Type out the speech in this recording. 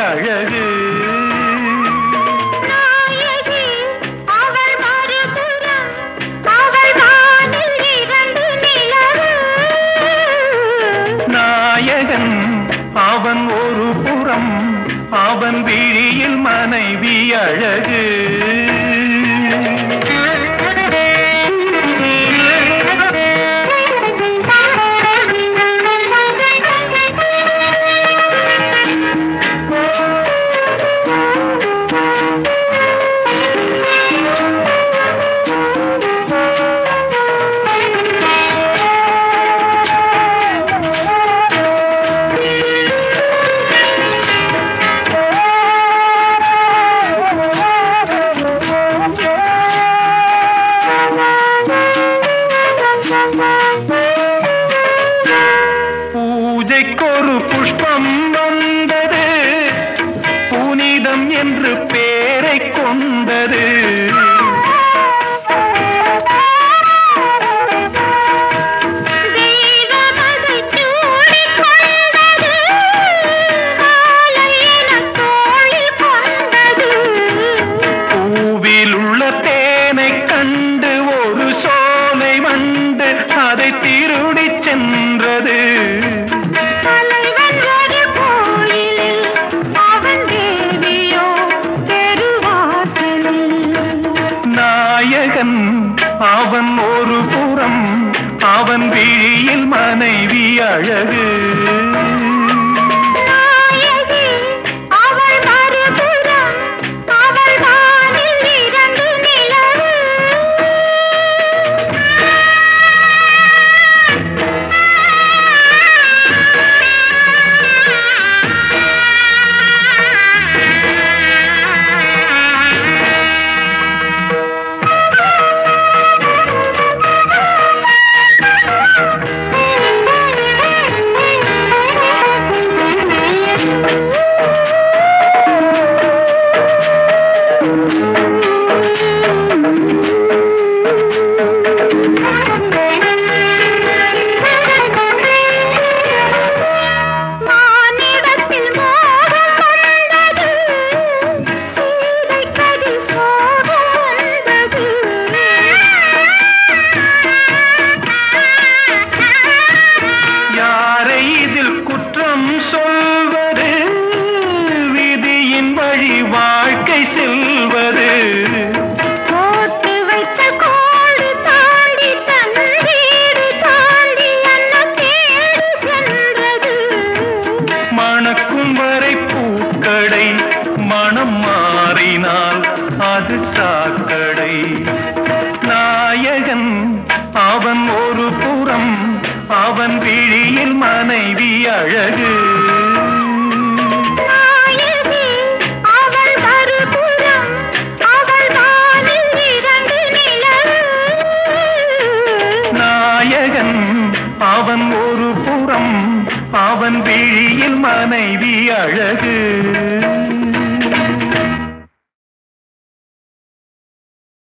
அழகு நாயகி அவள் மறுபுறம் அவள் வானில் இரண்டு நிலவு நாயகன் அவன் ஒரு புறம் அவன் விழியில் மனைவி அழகு பூஜைக்கொரு புஷ்பம் வந்தது புனிதம் என்று பேரை கொண்டது தெய்வமதை சூடிக் கொண்டது மாலை எனத் தோளில் கொண்டது பூவில் உள்ள தேனை கண்டு ஒரு சோலை வண்டு அதை திருடிச் சென்றது தலைவன் ஒரு கோயிலில் அவன் தேவியோ தெருவாசலில் நாயகன் அவன் ஒரு புறம் அவன் விழியில் மனைவி அழகு நாயகி அவள் மறுபுறம் அவள் வானில் இரண்டு நிலவு மானிடத்தில் மோகம் கொண்டது சீதை கதில் சோகம் கொண்டது யாரை இதில் குற்றம் சொல்வது விதியின் வழி வாழ்க்கை செல்வது போட்டு வைத்த கோடு தாண்டி தன் வீடு தாண்டி அன்ன தேடி சென்றது மணக்கும் வரை பூக்கடை மனம் மாறினால் அது சாக்கடை நாயகன் அவன் ஒரு புறம் அவன் விழியில் மனைவி அழகு நாயகி அவள் மறுபுறம் அவள் வானில் இரண்டு நிலவு நாயகன் அவன் ஒரு புறம் அவன் விழியில் மனைவி அழகு